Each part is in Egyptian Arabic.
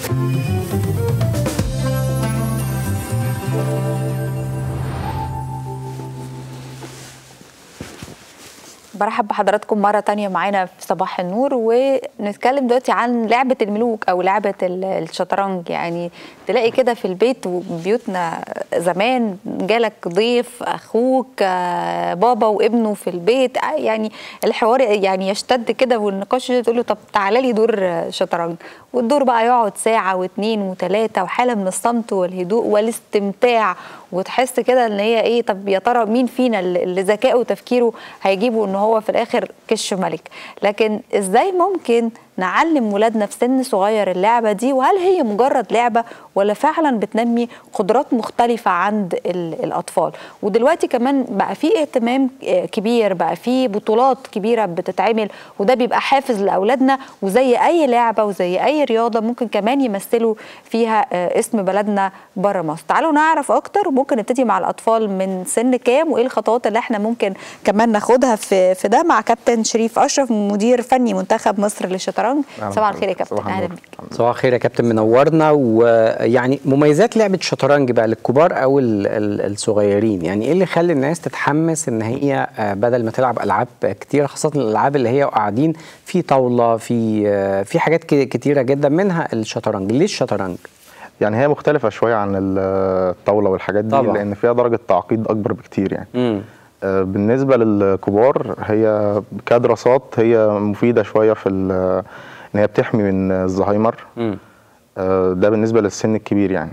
برحب بحضراتكم مرة تانية معانا في صباح النور ونتكلم دلوقتي عن لعبة الملوك أو لعبة ال- الشطرنج يعني تلاقي كده في البيت وبيوتنا زمان جالك ضيف أخوك آه، بابا وابنه في البيت آه، يعني الحوار يعني يشتد كده والنقاش تقول له طب تعالى لي دور آه، شطرنج والدور بقى يقعد ساعة واثنين وثلاثة وحالة من الصمت والهدوء والاستمتاع وتحس كده ان هي ايه طب يا ترى مين فينا اللي اللي ذكائه وتفكيره هيجيبه ان هو في الاخر كش ملك لكن ازاي ممكن نعلم ولادنا في سن صغير اللعبة دي وهل هي مجرد لعبة ولا فعلا بتنمي قدرات مختلفة عند ال- الأطفال ودلوقتي كمان بقى في اهتمام آه، كبير بقى في بطولات كبيرة بتتعمل وده بيبقى حافز لأولادنا وزي أي لعبة وزي أي رياضة ممكن كمان يمثلوا فيها آه، اسم بلدنا بره مصر تعالوا نعرف أكتر وممكن نبتدي مع الأطفال من سن كام وإيه الخطوات اللي احنا ممكن كمان ناخدها في في ده مع كابتن شريف أشرف مدير فني منتخب مصر للشطرنج أهلا صباح الخير يا بحضرتك. كابتن صباح أهلا النور. بك صباح الخير يا كابتن منورنا ويعني مميزات لعبه شطرنج بقى للكبار او ال- ال- الصغيرين يعني ايه اللي يخلي الناس تتحمس ان هي آه، بدل ما تلعب العاب كتير خاصه الالعاب اللي هي قاعدين في طاوله في آه، في حاجات ك- كتيره جدا منها الشطرنج ليه الشطرنج يعني هي مختلفة شوية عن ال- الطاولة والحاجات دي طبعا. لأن فيها درجة تعقيد أكبر بكتير يعني امم آه، بالنسبة للكبار هي كدراسات هي مفيدة شوية في ال- إن هي بتحمي من الزهايمر امم آه، ده بالنسبة للسن الكبير يعني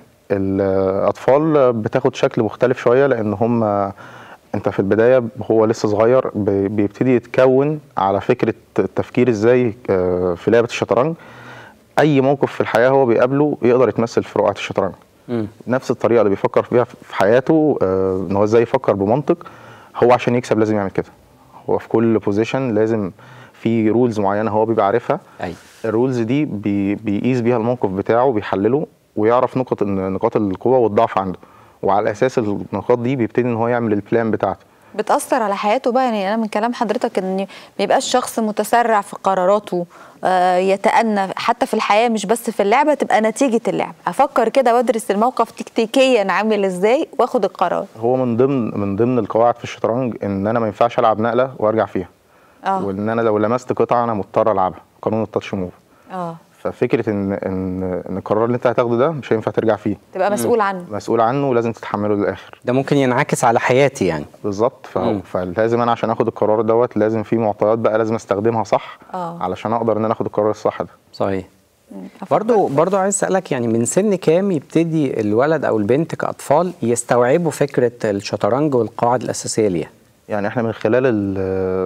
الأطفال بتاخد شكل مختلف شوية لأن هم أنت في البداية هو لسه صغير بي- بيبتدي يتكون على فكرة التفكير إزاي آه، في لعبة الشطرنج أي موقف في الحياة هو بيقابله يقدر يتمثل في رقعة الشطرنج امم نفس الطريقه اللي بيفكر فيها في حياته آه، ان هو ازاي يفكر بمنطق هو عشان يكسب لازم يعمل كده هو في كل بوزيشن لازم في رولز معينه هو بيبقى عارفها اي الرولز دي بي بيقيس بيها الموقف بتاعه بيحلله ويعرف نقط نقاط القوه والضعف عنده وعلى اساس النقاط دي بيبتدي ان هو يعمل البلان بتاعته بتأثر على حياته بقى يعني أنا من كلام حضرتك إن ما يبقاش شخص متسرع في قراراته آه، يتأنى حتى في الحياة مش بس في اللعبة تبقى نتيجة اللعبة أفكر كده وأدرس الموقف تكتيكيا عامل إزاي وآخد القرار هو من ضمن من ضمن القواعد في الشطرنج ان انا ما ينفعش العب نقله وارجع فيها اه وان انا لو لمست قطعه انا مضطر العبها قانون التاتش موف اه ففكره ان ان ان القرار اللي انت هتاخده ده مش هينفع ترجع فيه تبقى مسؤول عنه مسؤول عنه ولازم تتحمله للاخر ده ممكن ينعكس على حياتي يعني بالظبط ف... مم. فلازم انا عشان اخد القرار دوت لازم في معطيات بقى لازم استخدمها صح آه. علشان اقدر ان انا اخد القرار الصح ده صحيح أفكر. برضو برضو عايز اسالك يعني من سن كام يبتدي الولد او البنت كاطفال يستوعبوا فكره الشطرنج والقواعد الاساسيه ليها يعني احنا من خلال ال...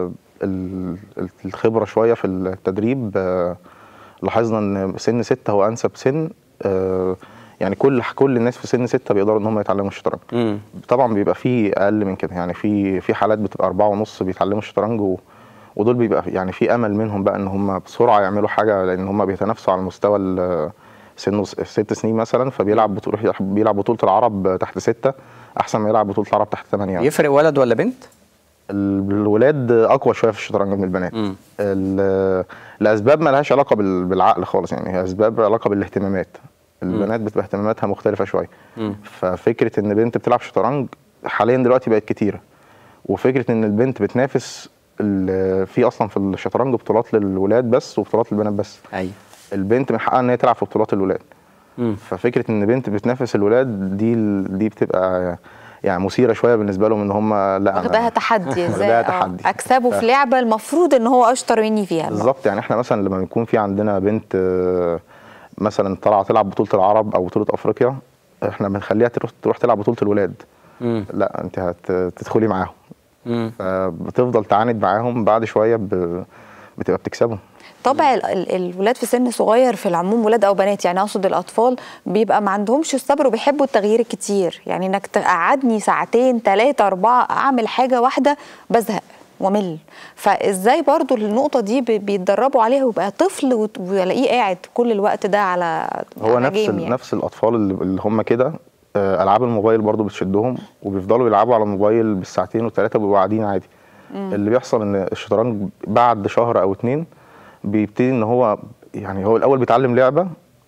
ال... الخبره شويه في التدريب آه، لاحظنا ان سن ستة هو انسب سن آه، يعني كل كل الناس في سن ستة بيقدروا ان هم يتعلموا الشطرنج امم طبعا بيبقى فيه اقل من كده يعني في في حالات بتبقى أربعة ونص بيتعلموا الشطرنج و... ودول بيبقى يعني في امل منهم بقى ان هم بسرعه يعملوا حاجه لان هم بيتنافسوا على مستوى ال- سنه س- ست سنين مثلا فبيلعب بطوله بيلعب بطوله العرب تحت ستة احسن ما يلعب بطوله العرب تحت ثمانية يعني. يفرق ولد ولا بنت ال- الولاد اقوى شويه في الشطرنج من البنات مم. ال- الاسباب ما لهاش علاقه بال- بالعقل خالص يعني هي اسباب علاقه بالاهتمامات البنات بتبقى اهتماماتها مختلفه شويه مم. ففكره ان بنت بتلعب شطرنج حاليا دلوقتي بقت كتيره وفكره ان البنت بتنافس ال- في اصلا في الشطرنج بطولات للولاد بس وبطولات للبنات بس ايوه البنت من حقها ان هي تلعب في بطولات الولاد مم. ففكره ان بنت بتنافس الولاد دي دي بتبقى يعني مثيره شويه بالنسبه لهم ان هم لا واخداها أنا- تحدي ازاي واخداها آه، تحدي. اكسبه ف- في لعبه المفروض ان هو اشطر مني فيها بالظبط يعني احنا مثلا لما بيكون في عندنا بنت آه، مثلا طالعه تلعب بطوله العرب او بطوله افريقيا احنا بنخليها تروح تروح تلعب بطوله الولاد مم. لا انت هتدخلي معاهم مم. فبتفضل تعاند معاهم بعد شويه ب... بتبقى بتكسبهم طبع ال- ال- الولاد في سن صغير في العموم ولاد او بنات يعني اقصد الاطفال بيبقى ما عندهمش الصبر وبيحبوا التغيير الكتير يعني انك تقعدني ساعتين ثلاثة أربعة أعمل حاجة واحدة بزهق ومل فازاي برضو النقطة دي بي- بيتدربوا عليها ويبقى طفل وت- ويلاقيه قاعد كل الوقت ده على هو على نفس جيم ال... يعني. نفس الاطفال اللي, اللي هم كده آه، العاب الموبايل برضو بتشدهم وبيفضلوا يلعبوا على الموبايل بالساعتين والثلاثه وبيبقوا قاعدين عادي اللي بيحصل ان الشطرنج بعد شهر او اتنين بيبتدي ان هو يعني هو الاول بيتعلم لعبه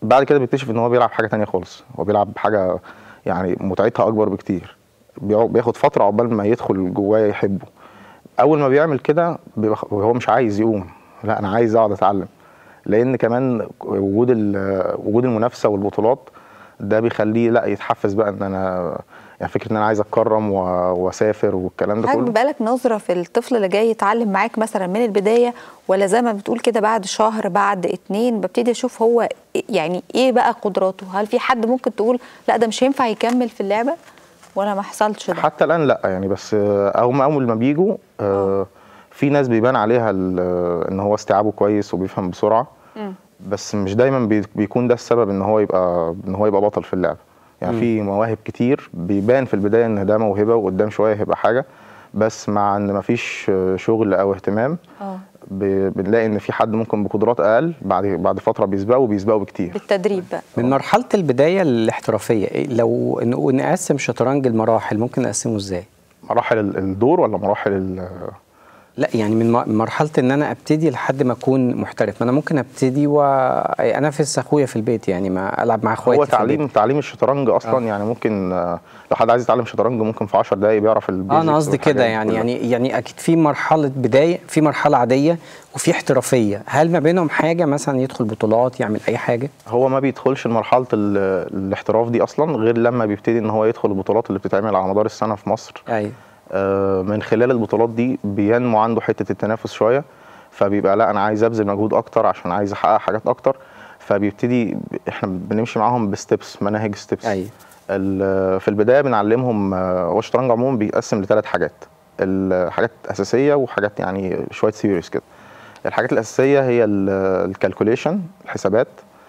بعد كده بيكتشف ان هو بيلعب حاجه تانية خالص هو بيلعب حاجه يعني متعتها اكبر بكتير بيقعد- بياخد فتره عقبال ما يدخل جواه يحبه اول ما بيعمل كده بيبقى خ- هو مش عايز يقوم لا انا عايز اقعد اتعلم لان كمان وجود ال- وجود المنافسه والبطولات ده بيخليه لا يتحفز بقى ان انا يعني فكره ان انا عايز اتكرم و- واسافر والكلام ده حضرتك كله بيبقى لك نظره في الطفل اللي جاي يتعلم معاك مثلا من البدايه ولا زي ما بتقول كده بعد شهر بعد اتنين ببتدي اشوف هو إيه- يعني ايه بقى قدراته هل في حد ممكن تقول لا ده مش هينفع يكمل في اللعبه ولا ما حصلش ده حتى الان لا يعني بس آه، اول ما اول ما بيجوا آه، في ناس بيبان عليها ال- آه، ان هو استيعابه كويس وبيفهم بسرعه مم. بس مش دايما بي- بيكون ده السبب ان هو يبقى ان هو يبقى بطل في اللعبه يعني في مواهب كتير بيبان في البدايه ان ده موهبه وقدام شويه هيبقى حاجه بس مع ان مفيش آه، شغل او اهتمام اه ب- بنلاقي ان في حد ممكن بقدرات اقل بعد بعد فتره بيسبقه وبيسبقه بكتير بالتدريب بقى من مرحله البدايه للاحترافيه إيه لو نقول نقسم شطرنج المراحل ممكن نقسمه ازاي مراحل ال- الدور ولا مراحل ال- لا يعني من م- مرحله ان انا ابتدي لحد ما اكون محترف ما انا ممكن ابتدي وانافس اخويا في البيت يعني ما العب مع اخواتي هو في تعليم البيت. تعليم الشطرنج اصلا آه. يعني ممكن آه، لو حد عايز يتعلم شطرنج ممكن في 10 دقايق بيعرف اه البيزكس انا قصدي كده والحاجات يعني كلها. يعني يعني اكيد في مرحله بدايه في مرحله عاديه وفي احترافيه هل ما بينهم حاجه مثلا يدخل بطولات يعمل اي حاجه هو ما بيدخلش لمرحله ال- الاحتراف دي اصلا غير لما بيبتدي ان هو يدخل البطولات اللي بتتعمل على مدار السنه في مصر ايوه آه، من خلال البطولات دي بينمو عنده حته التنافس شويه فبيبقى لا انا عايز ابذل مجهود اكتر عشان عايز احقق حاجات اكتر فبيبتدي احنا بنمشي معاهم بستبس مناهج ستبس ايوه ال- في البدايه بنعلمهم آه، هو الشطرنج عموما بيتقسم لثلاث حاجات الحاجات اساسيه وحاجات يعني شويه سيريس كده الحاجات الاساسيه هي الكالكوليشن الحسابات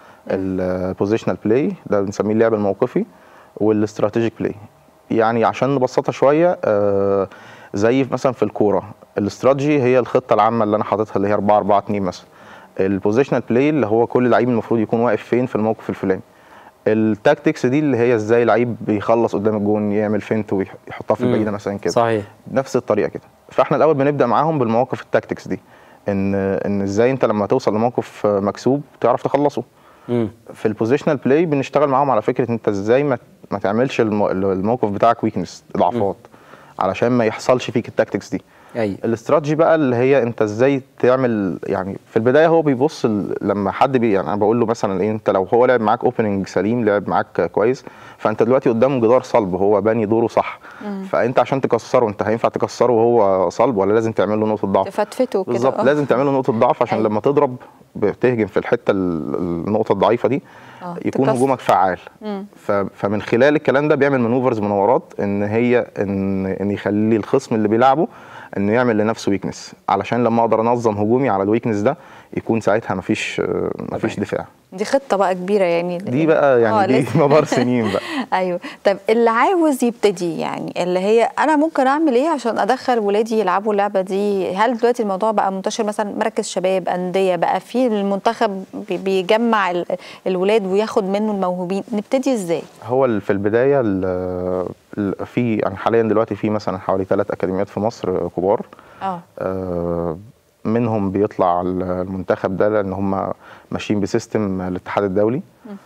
البوزيشنال بلاي ده بنسميه اللعب الموقفي والاستراتيجيك بلاي يعني عشان نبسطها شويه آه، زي مثلا في الكوره الاستراتيجي هي الخطه العامه اللي انا حاططها اللي هي 4 4 2 مثلا البوزيشنال بلاي اللي هو كل لعيب المفروض يكون واقف فين في الموقف الفلاني التاكتكس دي اللي هي ازاي لعيب بيخلص قدام الجون يعمل فينت ويحطها في مم. البعيده مثلا كده صحيح نفس الطريقه كده فاحنا الاول بنبدا معاهم بالمواقف التاكتكس دي ان ان ازاي انت لما توصل لموقف مكسوب تعرف تخلصه امم في البوزيشنال بلاي بنشتغل معاهم على فكره انت ازاي ما ما تعملش المو- الموقف بتاعك ويكنس ضعفات علشان ما يحصلش فيك التاكتكس دي ايوه الاستراتيجي بقى اللي هي انت ازاي تعمل يعني في البدايه هو بيبص ال- لما حد بي يعني انا بقول له مثلا ايه انت لو هو لعب معاك اوبننج سليم لعب معاك كويس فانت دلوقتي قدامه جدار صلب هو باني دوره صح فانت عشان تكسره انت هينفع تكسره وهو صلب ولا لازم تعمل له نقطه ضعف تفتفته كده بالظبط آه. لازم تعمل له نقطه ضعف عشان أيوة. لما تضرب بتهجم في الحته ال- النقطه الضعيفه دي آه، يكون تكسر. هجومك فعال مم. ف- فمن خلال الكلام ده بيعمل مانوفرز منورات ان هي ان ان يخلي الخصم اللي بيلعبه انه يعمل لنفسه ويكنس علشان لما اقدر انظم هجومي على الويكنس ده يكون ساعتها مفيش آه، مفيش دفاع دي خطه بقى كبيره يعني دي بقى يعني آه، دي لسه. مدار سنين بقى ايوه طب اللي عاوز يبتدي يعني اللي هي انا ممكن اعمل ايه عشان ادخل ولادي يلعبوا اللعبه دي هل دلوقتي الموضوع بقى منتشر مثلا مركز شباب انديه بقى في المنتخب بي- بيجمع ال- الولاد وياخد منه الموهوبين نبتدي ازاي هو ال- في البدايه ال- ال- في يعني حاليا دلوقتي في مثلا حوالي ثلاث اكاديميات في مصر كبار اه آه، منهم بيطلع المنتخب ده لان هم ماشيين بسيستم الاتحاد الدولي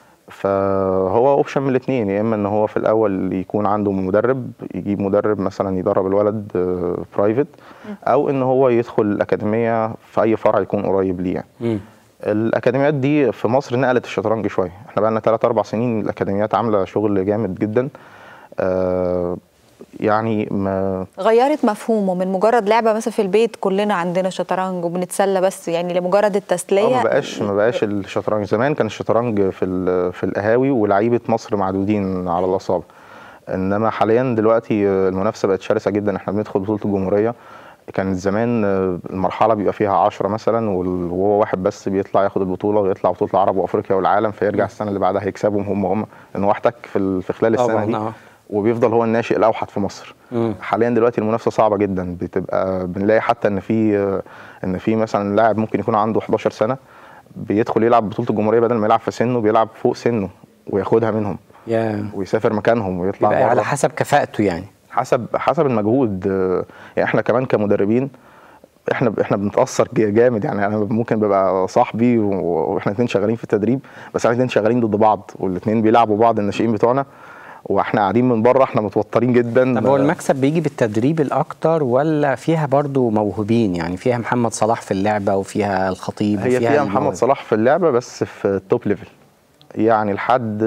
فهو اوبشن من الاثنين يا اما ان هو في الاول يكون عنده مدرب يجيب مدرب مثلا يدرب الولد برايفت او ان هو يدخل الاكاديميه في اي فرع يكون قريب ليه يعني. امم الاكاديميات دي في مصر نقلت الشطرنج شويه احنا بقى لنا 3 4 سنين الاكاديميات عامله شغل جامد جدا آه يعني ما غيرت مفهومه من مجرد لعبه مثلا في البيت كلنا عندنا شطرنج وبنتسلى بس يعني لمجرد التسليه اه ما بقاش ما بقاش الشطرنج زمان كان الشطرنج في ال- في القهاوي ولاعيبه مصر معدودين على الاصابع انما حاليا دلوقتي المنافسه بقت شرسه جدا احنا بندخل بطوله الجمهوريه كانت زمان المرحله بيبقى فيها 10 مثلا وال- وهو واحد بس بيطلع ياخد البطوله ويطلع بطوله العرب وافريقيا والعالم فيرجع السنه اللي بعدها يكسبهم هم هم لان هو احتك في ال- في خلال السنه طبعاً، دي آه. وبيفضل هو الناشئ الاوحد في مصر مم. حاليا دلوقتي المنافسه صعبه جدا بتبقى بنلاقي حتى ان في ان في مثلا لاعب ممكن يكون عنده 11 سنه بيدخل يلعب بطوله الجمهوريه بدل ما يلعب في سنه بيلعب فوق سنه وياخدها منهم يا ويسافر مكانهم ويطلع يبقى بره. على حسب كفاءته يعني حسب حسب المجهود آه، يعني احنا كمان كمدربين احنا احنا بنتاثر ج- جامد يعني انا ممكن ببقى صاحبي و- واحنا اتنين شغالين في التدريب بس احنا اتنين شغالين ضد بعض والاتنين بيلعبوا بعض الناشئين بتوعنا واحنا قاعدين من بره احنا متوترين جدا طب هو المكسب بيجي بالتدريب الاكتر ولا فيها برضو موهوبين يعني فيها محمد صلاح في اللعبه وفيها الخطيب هي وفيها فيها محمد الموهبة. صلاح في اللعبه بس في التوب ليفل يعني لحد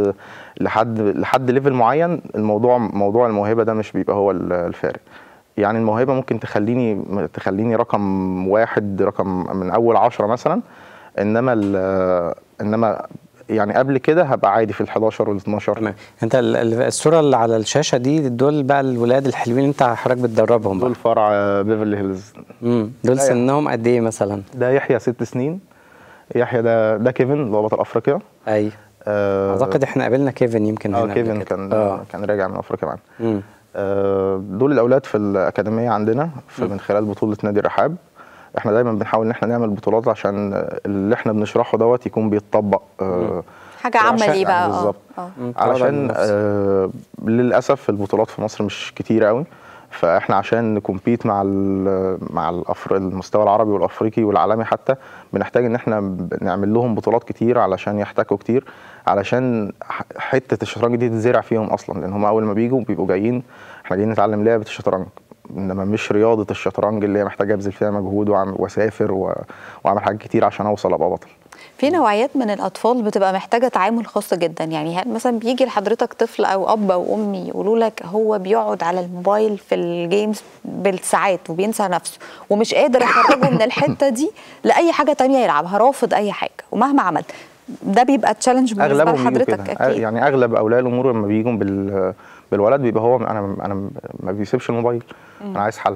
لحد لحد ليفل معين الموضوع موضوع الموهبه ده مش بيبقى هو ال- الفارق يعني الموهبه ممكن تخليني تخليني رقم واحد رقم من اول عشرة مثلا انما ال- انما يعني قبل كده هبقى عادي في ال 11 وال 12 تمام انت ال- ال- الصوره اللي على الشاشه دي دول بقى الولاد الحلوين اللي انت حضرتك بتدربهم بقى دول فرع بيفرلي هيلز امم دول لا يعني. سنهم قد ايه مثلا ده يحيى ست سنين يحيى ده ده كيفن اللي هو بطل افريقيا اي آه، اعتقد احنا قابلنا كيفن يمكن اه هنا قبل كيفن كده. كان اه كان راجع من افريقيا معانا مم. آه، دول الاولاد في الاكاديميه عندنا في من خلال بطوله نادي الرحاب احنا دايما بنحاول ان احنا نعمل بطولات عشان اللي احنا بنشرحه دوت يكون بيتطبق آه، حاجه عشان- عملي بقى اه بالظبط. اه مم. طبعاً علشان المنافسة. آه للاسف البطولات في مصر مش كتير قوي فاحنا عشان نكمبيت مع ال مع الأفر المستوى العربي والافريقي والعالمي حتى بنحتاج ان احنا ب- نعمل لهم بطولات كتير علشان يحتكوا كتير علشان ح- حته الشطرنج دي تتزرع فيهم اصلا لان هم اول ما بيجوا بيبقوا جايين احنا جايين نتعلم لعبه الشطرنج انما مش رياضه الشطرنج اللي هي محتاجه ابذل فيها مجهود وأعمل- واسافر و- واعمل حاجات كتير عشان اوصل ابقى بطل في نوعيات من الاطفال بتبقى محتاجه تعامل خاص جدا يعني هل مثلا بيجي لحضرتك طفل او اب او ام يقولوا لك هو بيقعد على الموبايل في الجيمز بالساعات وبينسى نفسه ومش قادر اخرجه من الحته دي لاي حاجه تانية يلعبها رافض اي حاجه ومهما عمل ده بيبقى تشالنج بالنسبه اغلبهم بيجوا لحضرتك كده اكيد يعني اغلب اولياء الامور لما بيجوا بال بالولد بيبقى هو انا انا ما بيسيبش الموبايل انا عايز حل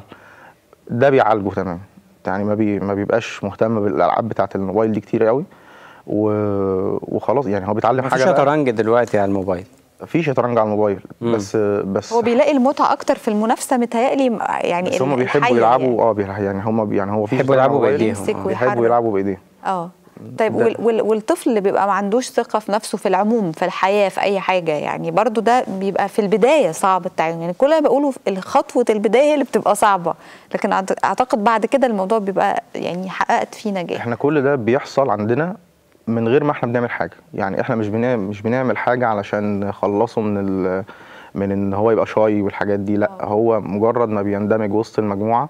ده بيعالجه تمام يعني ما بي ما بيبقاش مهتم بالالعاب بتاعه الموبايل دي كتير قوي و... وخلاص يعني هو بيتعلم ما حاجه في بقى- شطرنج دلوقتي على الموبايل في شطرنج على الموبايل مم. بس بس هو بيلاقي المتعه اكتر في المنافسه متهيألي يعني بس هم ال- بيحبوا الحية يلعبوا يعني. اه بيلع- يعني هم يعني هو في بيحبوا شطرنج على يلعبوا الموبايل، بإيديهم. يمسك آه. ويحرك. بيحبوا يلعبوا بايديهم اه طيب ده- وال وال والطفل اللي بيبقى ما عندوش ثقه في نفسه في العموم في الحياه في اي حاجه يعني برضو ده بيبقى في البدايه صعب التعامل يعني كل ما بقوله خطوه البدايه هي اللي بتبقى صعبه لكن أعت- اعتقد بعد كده الموضوع بيبقى يعني حققت فيه نجاح احنا كل ده بيحصل عندنا من غير ما احنا بنعمل حاجه يعني احنا مش بنعمل مش بنعمل حاجه علشان نخلصه من ال من ان هو يبقى شاي والحاجات دي لا هو مجرد ما بيندمج وسط المجموعه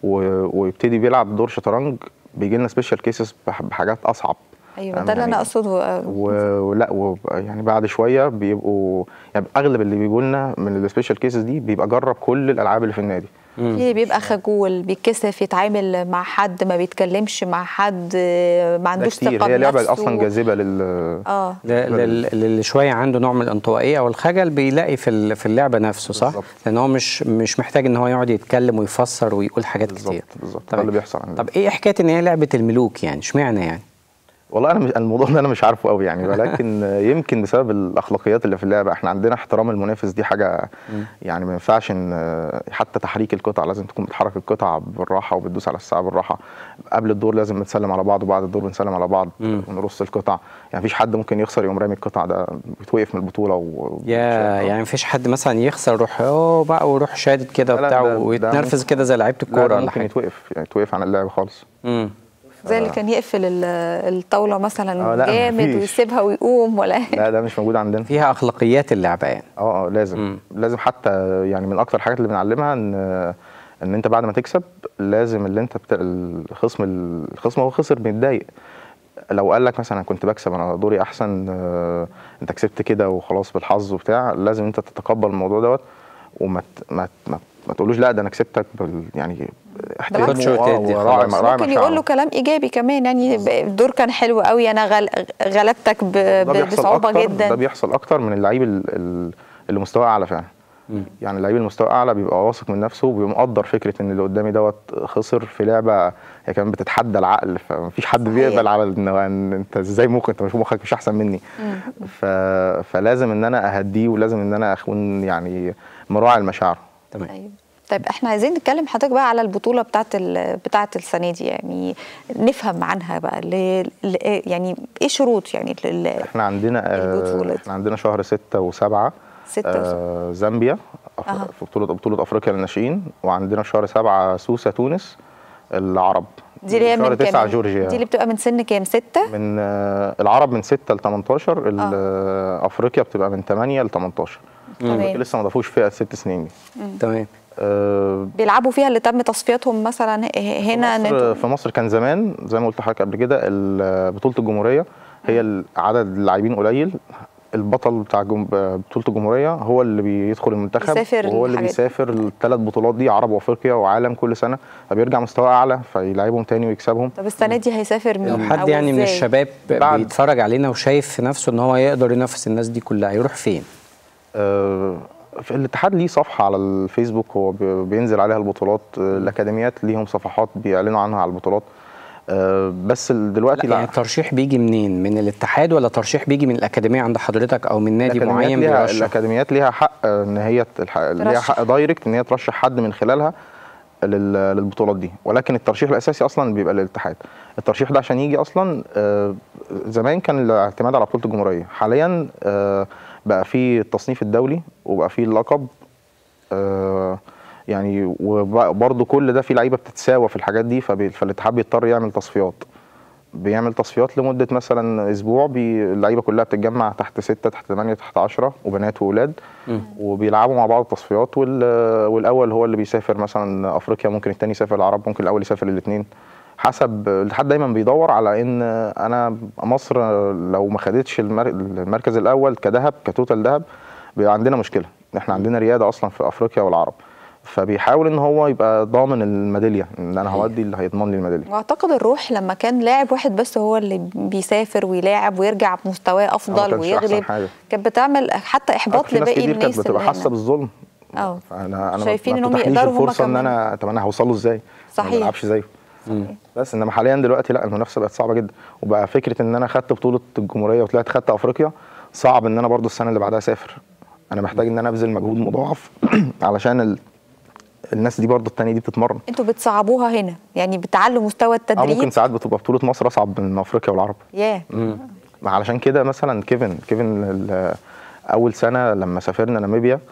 و- ويبتدي بيلعب دور شطرنج بيجي لنا سبيشال كيسز بحاجات اصعب ايوه تمام ده اللي انا يعني اقصده آه، و- ولا و- يعني بعد شويه بيبقوا يعني اغلب اللي بيجوا لنا من السبيشال كيسز دي بيبقى جرب كل الالعاب اللي في النادي في اللي بيبقى خجول بيتكسف يتعامل مع حد ما بيتكلمش مع حد آه، ما ده عندوش كتير ثقه هي لعبه بنفسه. اصلا جاذبه لل اه ل- لل- اللي شويه عنده نوع من الانطوائيه او الخجل بيلاقي في ال- في اللعبه نفسه صح؟ بالظبط. لان هو مش مش محتاج ان هو يقعد يتكلم ويفسر ويقول حاجات بالظبط كتير بالظبط ده تمام. اللي بيحصل عندنا طب ايه حكايه ان هي لعبه الملوك يعني اشمعنى يعني؟ والله انا مش الموضوع ده انا مش عارفه قوي يعني ولكن يمكن بسبب الاخلاقيات اللي في اللعبه احنا عندنا احترام المنافس دي حاجه يعني ما ينفعش ان حتى تحريك القطع لازم تكون بتحرك القطع بالراحه وبتدوس على الساعه بالراحه قبل الدور لازم نتسلم على بعض وبعد الدور بنسلم على بعض مم. ونرص القطع يعني مفيش حد ممكن يخسر يقوم رامي القطع ده بيتوقف من البطوله و... يا يعني مفيش حد مثلا يخسر يروح اوه بقى ويروح شادد كده لا، لا، وبتاع ده- ده ويتنرفز ممكن- كده زي لعيبه لا الكوره ده ولا ممكن حاجه يتوقف يعني يتوقف عن اللعب خالص مم. زي اللي كان يقفل ال- الطاوله مثلا آه، لا، جامد مفيش. ويسيبها ويقوم ولا لا ده مش موجود عندنا فيها اخلاقيات اللعبه يعني اه اه لازم مم. لازم حتى يعني من اكتر الحاجات اللي بنعلمها ان ان انت بعد ما تكسب لازم اللي انت بت... الخصم الخصم هو خسر بيتضايق لو قال لك مثلا أنا كنت بكسب انا دوري احسن آه، انت كسبت كده وخلاص بالحظ وبتاع لازم انت تتقبل الموضوع دوت وما ت- ما ت- ما ما تقولوش لا ده انا كسبتك بال يعني احترمه بالعكس. آه، وتدي وراعي خلاص. راعي ممكن يقول له مشاعره. كلام ايجابي كمان يعني ب- الدور كان حلو قوي انا غل... غلبتك ب... ده ب... بيحصل بصعوبه أكتر جدا ده بيحصل اكتر من اللعيب ال- ال- اللي مستواه اعلى فعلا يعني اللعيب المستوى اعلى بيبقى واثق من نفسه وبيبقى مقدر فكره ان اللي قدامي دوت خسر في لعبه هي كمان بتتحدى العقل فمفيش حد صحيح. بيقبل على ان إن انت ازاي ممكن انت مش مخك مش احسن مني ف... فلازم ان انا اهديه ولازم ان انا اكون يعني مراعي المشاعر تمام أيوة. طيب احنا عايزين نتكلم حضرتك بقى على البطوله بتاعت ال... بتاعت السنه دي يعني نفهم عنها بقى ل... ل... يعني ايه شروط يعني ل... احنا عندنا البطولة آه دي. احنا عندنا شهر ستة وسبعة ستة آه زامبيا أف- أها. في بطولة بطولة افريقيا للناشئين وعندنا شهر سبعة سوسة تونس العرب دي اللي هي شهر من 9 كام جورجيا دي اللي بتبقى من سن كام ستة من آه، العرب من 6 ل 18 ال- آه. آه، افريقيا بتبقى من 8 ل 18 تمام. لسه ما ضافوش فئه ست سنين دي تمام آه، بيلعبوا فيها اللي تم تصفيتهم مثلا ه- هنا في إن مصر, انتوا- في مصر كان زمان زي ما قلت لحضرتك قبل كده ال- بطوله الجمهوريه هي ال- عدد اللاعبين قليل البطل بتاع جم- بطوله الجمهوريه هو اللي بيدخل المنتخب بيسافر وهو اللي الحاجات دي. بيسافر الثلاث بطولات دي عرب وافريقيا وعالم كل سنه فبيرجع مستوى اعلى فيلعبهم تاني ويكسبهم طب السنة دي هيسافر لو مين حد أو يعني من إزاي؟ الشباب بعد- بيتفرج علينا وشايف في نفسه ان هو يقدر ينافس الناس دي كلها يروح فين؟ آه، في الاتحاد ليه صفحه على الفيسبوك هو بي- بينزل عليها البطولات آه، الاكاديميات ليهم صفحات بيعلنوا عنها على البطولات آه، بس ال- دلوقتي لا يعني الترشيح بيجي منين؟ من الاتحاد ولا ترشيح بيجي من الاكاديميه عند حضرتك او من نادي الأكاديميات معين ليها بيرشح؟ الاكاديميات ليها حق ان هي الح- ليها ترشح. حق دايركت ان هي ترشح حد من خلالها لل- للبطولات دي ولكن الترشيح الاساسي اصلا بيبقى للاتحاد الترشيح ده عشان يجي اصلا آه، زمان كان الاعتماد على بطوله الجمهوريه حاليا آه، بقى في التصنيف الدولي وبقى في اللقب آه، يعني وبرضه كل ده في لعيبه بتتساوى في الحاجات دي فبي- فالاتحاد بيضطر يعمل تصفيات بيعمل تصفيات لمده مثلا اسبوع بي... اللعيبه كلها بتتجمع تحت 6 تحت 8 تحت 10 وبنات واولاد وبيلعبوا مع بعض التصفيات وال... والاول هو اللي بيسافر مثلا افريقيا ممكن الثاني يسافر العرب ممكن الاول يسافر الاثنين حسب الاتحاد دايما بيدور على ان انا مصر لو ما خدتش المر... المركز الاول كذهب كتوتال ذهب بيبقى عندنا مشكله احنا عندنا رياده اصلا في افريقيا والعرب فبيحاول ان هو يبقى ضامن الميداليه ان انا هودي اللي هيضمن لي الميداليه واعتقد الروح لما كان لاعب واحد بس هو اللي بيسافر ويلاعب ويرجع بمستواه افضل كانش أحسن ويغلب حاجة. كانت بتعمل حتى احباط في ناس لباقي كتير كانت الناس بتبقى اللي حاسه هنا. بالظلم اه فانا انا شايفين ما إنهم بتتاحليش يقدروا هم الفرصه ان كمان. انا طب انا هوصل له ازاي؟ صحيح. ما بلعبش زيه بس انما حاليا دلوقتي لا المنافسه بقت صعبه جدا وبقى فكره ان انا خدت بطوله الجمهوريه وطلعت خدت افريقيا صعب ان انا برضو السنه اللي بعدها اسافر انا محتاج ان انا ابذل مجهود مضاعف علشان ال... الناس دي برضو التانية دي بتتمرن انتوا بتصعبوها هنا يعني بتعلوا مستوى اه ممكن التدريب ساعات بتبقى بطوله مصر اصعب من افريقيا والعرب ياه ما علشان كده مثلا كيفن كيفن ال- اول سنه لما سافرنا ناميبيا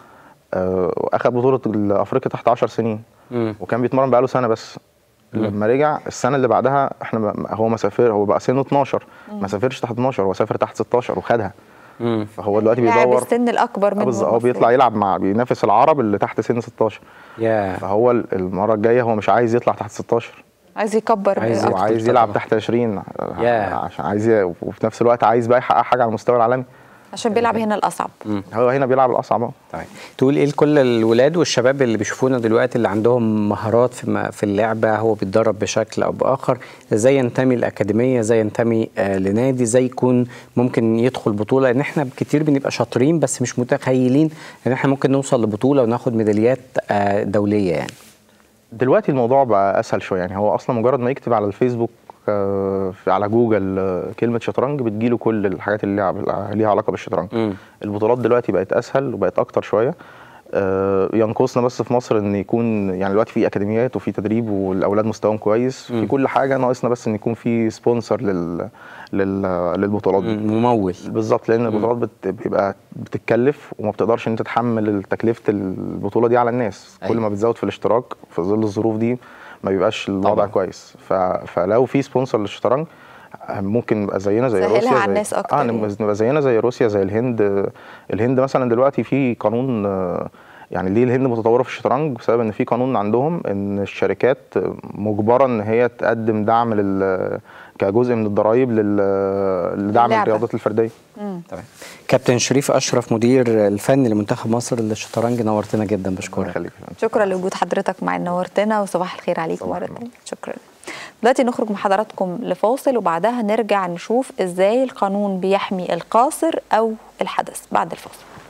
آه، اخذ بطوله افريقيا تحت 10 سنين مم. وكان بيتمرن بقاله سنه بس لما رجع السنه اللي بعدها احنا ما- هو ما سافر هو بقى سنه 12 ما سافرش تحت 12 هو سافر تحت 16 وخدها مم. فهو دلوقتي لاعب بيدور السن الاكبر آه منه بالظبط هو المفروض. بيطلع يلعب مع بينافس العرب اللي تحت سن 16 يا فهو ال- المره الجايه هو مش عايز يطلع تحت 16 عايز يكبر عايز أكتر. هو عايز طبعا. يلعب تحت 20 ياه. عشان عايز ي- وفي نفس الوقت عايز بقى يحقق حاجه على المستوى العالمي عشان بيلعب هنا الاصعب هو هنا بيلعب الاصعب أهو. طيب تقول ايه لكل الولاد والشباب اللي بيشوفونا دلوقتي اللي عندهم مهارات في م- في اللعبه هو بيتدرب بشكل او باخر ازاي ينتمي لاكاديميه ازاي ينتمي آه لنادي ازاي يكون ممكن يدخل بطوله ان احنا كتير بنبقى شاطرين بس مش متخيلين ان احنا ممكن نوصل لبطوله وناخد ميداليات آه دوليه يعني دلوقتي الموضوع بقى اسهل شويه يعني هو اصلا مجرد ما يكتب على الفيسبوك آه، في- على جوجل آه، كلمه شطرنج بتجيله كل الحاجات اللي ليها ليها علاقه بالشطرنج مم. البطولات دلوقتي بقت اسهل وبقت اكتر شويه آه، ينقصنا بس في مصر ان يكون يعني دلوقتي في اكاديميات وفي تدريب والاولاد مستواهم كويس في كل حاجه ناقصنا بس ان يكون في سبونسر لل... لل... للبطولات دي مم، ممول بالظبط لان البطولات بت... بيبقى بتتكلف وما بتقدرش ان انت تحمل تكلفه البطوله دي على الناس أيوة. كل ما بتزود في الاشتراك في ظل الظروف دي ما بيبقاش الوضع طبعاً. كويس ف... فلو في سبونسر للشطرنج ممكن نبقى زينا زي سهلها روسيا على زي الناس أكتر اه يعني. نبقى نبقى زينا زي روسيا زي الهند الهند مثلا دلوقتي في قانون آه، يعني ليه الهند متطوره في الشطرنج بسبب ان في قانون عندهم ان الشركات مجبره ان هي تقدم دعم لل كجزء من الضرائب لل... لدعم اللعبة. الرياضات الفرديه تمام كابتن شريف اشرف مدير الفني لمنتخب مصر للشطرنج نورتنا جدا الله بشكرك يخليك شكرا لوجود حضرتك معنا نورتنا وصباح الخير عليك صباح مره النور. ثانيه شكرا دلوقتي نخرج مع حضراتكم لفاصل وبعدها نرجع نشوف ازاي القانون بيحمي القاصر او الحدث بعد الفاصل